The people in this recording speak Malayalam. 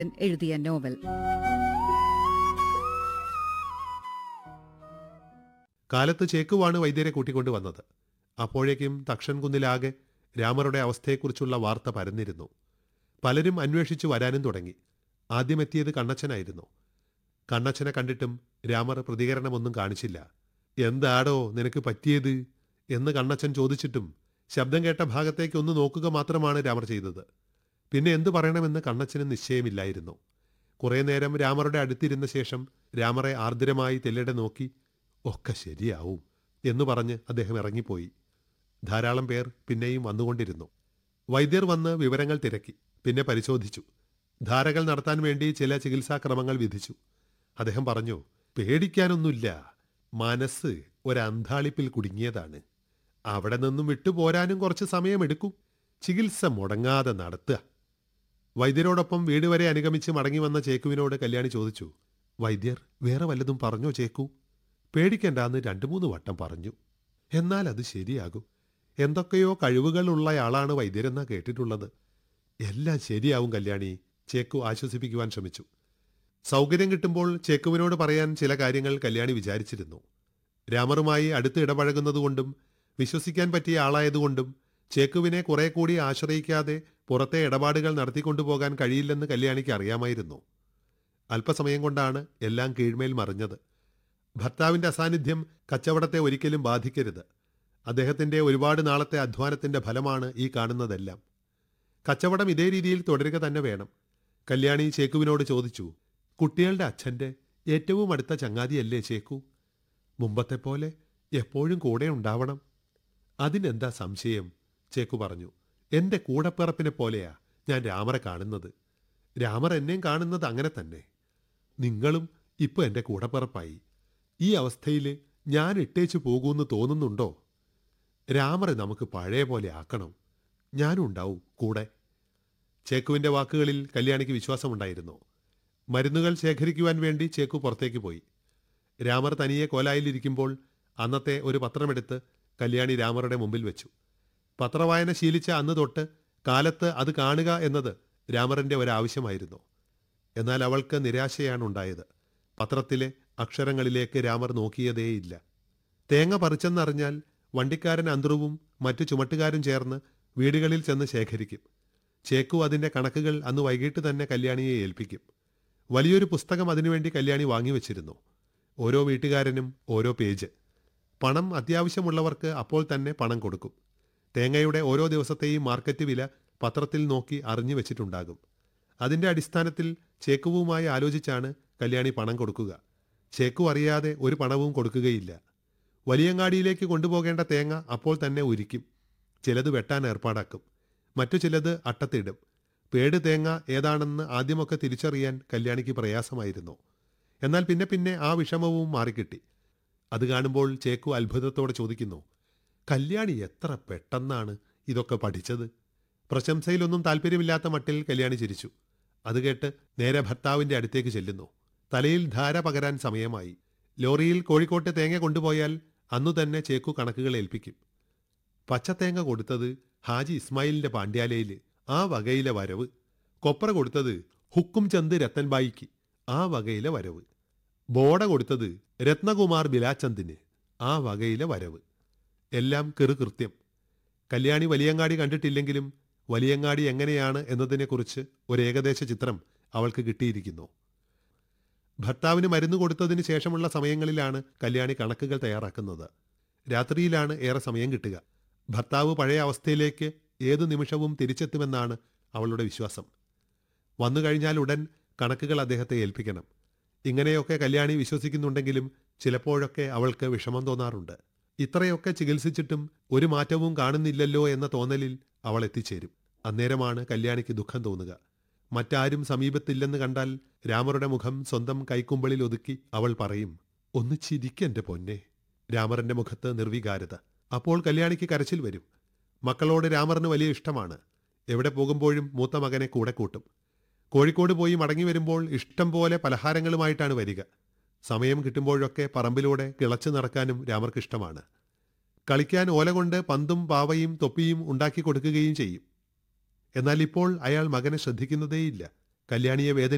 എഴുതിയ നോവൽ കാലത്ത് ചേക്കുവാണ് വൈദ്യരെ കൂട്ടിക്കൊണ്ടു വന്നത് അപ്പോഴേക്കും തക്ഷൻ കുന്നിലാകെ രാമറുടെ അവസ്ഥയെക്കുറിച്ചുള്ള വാർത്ത പരന്നിരുന്നു പലരും അന്വേഷിച്ചു വരാനും തുടങ്ങി ആദ്യമെത്തിയത് കണ്ണച്ചനായിരുന്നു കണ്ണച്ചനെ കണ്ടിട്ടും രാമർ പ്രതികരണമൊന്നും കാണിച്ചില്ല എന്താടോ നിനക്ക് പറ്റിയത് എന്ന് കണ്ണച്ചൻ ചോദിച്ചിട്ടും ശബ്ദം കേട്ട ഭാഗത്തേക്ക് ഒന്ന് നോക്കുക മാത്രമാണ് രാമർ ചെയ്തത് പിന്നെ എന്തു പറയണമെന്ന് കണ്ണച്ചന് നിശ്ചയമില്ലായിരുന്നു കുറേ നേരം രാമറുടെ അടുത്തിരുന്ന ശേഷം രാമറെ ആർദ്രമായി തെല്ലടെ നോക്കി ഒക്കെ ശരിയാവും എന്ന് പറഞ്ഞ് അദ്ദേഹം ഇറങ്ങിപ്പോയി ധാരാളം പേർ പിന്നെയും വന്നുകൊണ്ടിരുന്നു വൈദ്യർ വന്ന് വിവരങ്ങൾ തിരക്കി പിന്നെ പരിശോധിച്ചു ധാരകൾ നടത്താൻ വേണ്ടി ചില ചികിത്സാക്രമങ്ങൾ വിധിച്ചു അദ്ദേഹം പറഞ്ഞു പേടിക്കാനൊന്നുമില്ല മനസ്സ് ഒരന്താളിപ്പിൽ കുടുങ്ങിയതാണ് അവിടെ നിന്നും വിട്ടുപോരാനും കുറച്ച് സമയമെടുക്കും ചികിത്സ മുടങ്ങാതെ നടത്തുക വൈദ്യരോടൊപ്പം വീട് വരെ അനുഗമിച്ച് മടങ്ങി വന്ന ചേക്കുവിനോട് കല്യാണി ചോദിച്ചു വൈദ്യർ വേറെ വല്ലതും പറഞ്ഞോ ചേക്കു പേടിക്കണ്ടെന്ന് രണ്ടു മൂന്ന് വട്ടം പറഞ്ഞു എന്നാൽ അത് ശരിയാകും എന്തൊക്കെയോ കഴിവുകളുള്ളയാളാണ് വൈദ്യരെന്നാ കേട്ടിട്ടുള്ളത് എല്ലാം ശരിയാവും കല്യാണി ചേക്കു ആശ്വസിപ്പിക്കുവാൻ ശ്രമിച്ചു സൗകര്യം കിട്ടുമ്പോൾ ചേക്കുവിനോട് പറയാൻ ചില കാര്യങ്ങൾ കല്യാണി വിചാരിച്ചിരുന്നു രാമറുമായി അടുത്ത് ഇടപഴകുന്നതുകൊണ്ടും വിശ്വസിക്കാൻ പറ്റിയ ആളായതുകൊണ്ടും ചേക്കുവിനെ കുറെ കൂടി ആശ്രയിക്കാതെ പുറത്തെ ഇടപാടുകൾ നടത്തിക്കൊണ്ടുപോകാൻ കഴിയില്ലെന്ന് കല്യാണിക്ക് അറിയാമായിരുന്നു അല്പസമയം കൊണ്ടാണ് എല്ലാം കീഴ്മേൽ മറിഞ്ഞത് ഭർത്താവിന്റെ അസാന്നിധ്യം കച്ചവടത്തെ ഒരിക്കലും ബാധിക്കരുത് അദ്ദേഹത്തിന്റെ ഒരുപാട് നാളത്തെ അധ്വാനത്തിന്റെ ഫലമാണ് ഈ കാണുന്നതെല്ലാം കച്ചവടം ഇതേ രീതിയിൽ തുടരുക തന്നെ വേണം കല്യാണി ചേക്കുവിനോട് ചോദിച്ചു കുട്ടികളുടെ അച്ഛന്റെ ഏറ്റവും അടുത്ത ചങ്ങാതിയല്ലേ ചേക്കു മുമ്പത്തെ പോലെ എപ്പോഴും കൂടെ ഉണ്ടാവണം അതിനെന്താ സംശയം ചേക്കു പറഞ്ഞു എന്റെ കൂടപ്പിറപ്പിനെ പോലെയാ ഞാൻ രാമറെ കാണുന്നത് രാമർ എന്നെയും കാണുന്നത് അങ്ങനെ തന്നെ നിങ്ങളും ഇപ്പൊ എന്റെ കൂടപ്പിറപ്പായി ഈ അവസ്ഥയിൽ ഞാൻ ഇട്ടേച്ചു പോകൂന്ന് തോന്നുന്നുണ്ടോ രാമറെ നമുക്ക് പഴയ പോലെ ആക്കണം ഞാനും ഉണ്ടാവും കൂടെ ചേക്കുവിന്റെ വാക്കുകളിൽ കല്യാണിക്ക് വിശ്വാസമുണ്ടായിരുന്നു മരുന്നുകൾ ശേഖരിക്കുവാൻ വേണ്ടി ചേക്കു പുറത്തേക്ക് പോയി രാമർ തനിയെ കോലായിലിരിക്കുമ്പോൾ അന്നത്തെ ഒരു പത്രമെടുത്ത് കല്യാണി രാമറുടെ മുമ്പിൽ വെച്ചു പത്രവായന ശീലിച്ച അന്ന് തൊട്ട് കാലത്ത് അത് കാണുക എന്നത് രാമറിന്റെ ഒരാവശ്യമായിരുന്നു എന്നാൽ അവൾക്ക് നിരാശയാണ് ഉണ്ടായത് പത്രത്തിലെ അക്ഷരങ്ങളിലേക്ക് രാമർ നോക്കിയതേയില്ല തേങ്ങ പറിച്ചെന്നറിഞ്ഞാൽ വണ്ടിക്കാരൻ അന്തറുവും മറ്റു ചുമട്ടുകാരും ചേർന്ന് വീടുകളിൽ ചെന്ന് ശേഖരിക്കും ചേക്കു അതിന്റെ കണക്കുകൾ അന്ന് വൈകിട്ട് തന്നെ കല്യാണിയെ ഏൽപ്പിക്കും വലിയൊരു പുസ്തകം അതിനുവേണ്ടി കല്യാണി വാങ്ങിവെച്ചിരുന്നു ഓരോ വീട്ടുകാരനും ഓരോ പേജ് പണം അത്യാവശ്യമുള്ളവർക്ക് അപ്പോൾ തന്നെ പണം കൊടുക്കും തേങ്ങയുടെ ഓരോ ദിവസത്തെയും മാർക്കറ്റ് വില പത്രത്തിൽ നോക്കി അറിഞ്ഞു വെച്ചിട്ടുണ്ടാകും അതിന്റെ അടിസ്ഥാനത്തിൽ ചേക്കുവുമായി ആലോചിച്ചാണ് കല്യാണി പണം കൊടുക്കുക ചേക്കു അറിയാതെ ഒരു പണവും കൊടുക്കുകയില്ല വലിയങ്ങാടിയിലേക്ക് കൊണ്ടുപോകേണ്ട തേങ്ങ അപ്പോൾ തന്നെ ഉരിക്കും ചിലത് വെട്ടാൻ ഏർപ്പാടാക്കും മറ്റു ചിലത് അട്ടത്തിടും പേട് തേങ്ങ ഏതാണെന്ന് ആദ്യമൊക്കെ തിരിച്ചറിയാൻ കല്യാണിക്ക് പ്രയാസമായിരുന്നു എന്നാൽ പിന്നെ പിന്നെ ആ വിഷമവും മാറിക്കിട്ടി അത് കാണുമ്പോൾ ചേക്കു അത്ഭുതത്തോടെ ചോദിക്കുന്നു കല്യാണി എത്ര പെട്ടെന്നാണ് ഇതൊക്കെ പഠിച്ചത് പ്രശംസയിലൊന്നും താല്പര്യമില്ലാത്ത മട്ടിൽ കല്യാണി ചിരിച്ചു അത് കേട്ട് നേരെ ഭർത്താവിന്റെ അടുത്തേക്ക് ചെല്ലുന്നു തലയിൽ ധാര പകരാൻ സമയമായി ലോറിയിൽ കോഴിക്കോട്ട് തേങ്ങ കൊണ്ടുപോയാൽ അന്നു തന്നെ ചേക്കു കണക്കുകൾ ഏൽപ്പിക്കും പച്ചത്തേങ്ങ കൊടുത്തത് ഹാജി ഇസ്മായിലിന്റെ പാണ്ഡ്യാലയിൽ ആ വകയിലെ വരവ് കൊപ്ര കൊടുത്തത് ഹുക്കും ചന്ദ് രത്തൻബായിക്ക് ആ വകയിലെ വരവ് ബോഡ കൊടുത്തത് രത്നകുമാർ ബിലാചന്ദിന് ആ വകയിലെ വരവ് എല്ലാം കൃത്യം കല്യാണി വലിയങ്ങാടി കണ്ടിട്ടില്ലെങ്കിലും വലിയങ്ങാടി എങ്ങനെയാണ് എന്നതിനെക്കുറിച്ച് ഒരു ഏകദേശ ചിത്രം അവൾക്ക് കിട്ടിയിരിക്കുന്നു ഭർത്താവിന് മരുന്ന് കൊടുത്തതിന് ശേഷമുള്ള സമയങ്ങളിലാണ് കല്യാണി കണക്കുകൾ തയ്യാറാക്കുന്നത് രാത്രിയിലാണ് ഏറെ സമയം കിട്ടുക ഭർത്താവ് പഴയ അവസ്ഥയിലേക്ക് ഏതു നിമിഷവും തിരിച്ചെത്തുമെന്നാണ് അവളുടെ വിശ്വാസം വന്നു കഴിഞ്ഞാൽ ഉടൻ കണക്കുകൾ അദ്ദേഹത്തെ ഏൽപ്പിക്കണം ഇങ്ങനെയൊക്കെ കല്യാണി വിശ്വസിക്കുന്നുണ്ടെങ്കിലും ചിലപ്പോഴൊക്കെ അവൾക്ക് വിഷമം തോന്നാറുണ്ട് ഇത്രയൊക്കെ ചികിത്സിച്ചിട്ടും ഒരു മാറ്റവും കാണുന്നില്ലല്ലോ എന്ന തോന്നലിൽ അവൾ എത്തിച്ചേരും അന്നേരമാണ് കല്യാണിക്ക് ദുഃഖം തോന്നുക മറ്റാരും സമീപത്തില്ലെന്ന് കണ്ടാൽ രാമറുടെ മുഖം സ്വന്തം കൈക്കുമ്പിളിൽ ഒതുക്കി അവൾ പറയും ഒന്ന് ചിരിക്കെന്റെ പൊന്നെ രാമറിന്റെ മുഖത്ത് നിർവികാരത അപ്പോൾ കല്യാണിക്ക് കരച്ചിൽ വരും മക്കളോട് രാമറിന് വലിയ ഇഷ്ടമാണ് എവിടെ പോകുമ്പോഴും മൂത്ത മകനെ കൂടെ കൂട്ടും കോഴിക്കോട് പോയി മടങ്ങി വരുമ്പോൾ ഇഷ്ടം പോലെ പലഹാരങ്ങളുമായിട്ടാണ് വരിക സമയം കിട്ടുമ്പോഴൊക്കെ പറമ്പിലൂടെ കിളച്ചു നടക്കാനും രാമർക്ക് ഇഷ്ടമാണ് കളിക്കാൻ ഓല കൊണ്ട് പന്തും പാവയും തൊപ്പിയും ഉണ്ടാക്കി കൊടുക്കുകയും ചെയ്യും എന്നാൽ ഇപ്പോൾ അയാൾ മകനെ ശ്രദ്ധിക്കുന്നതേയില്ല കല്യാണിയെ വേദന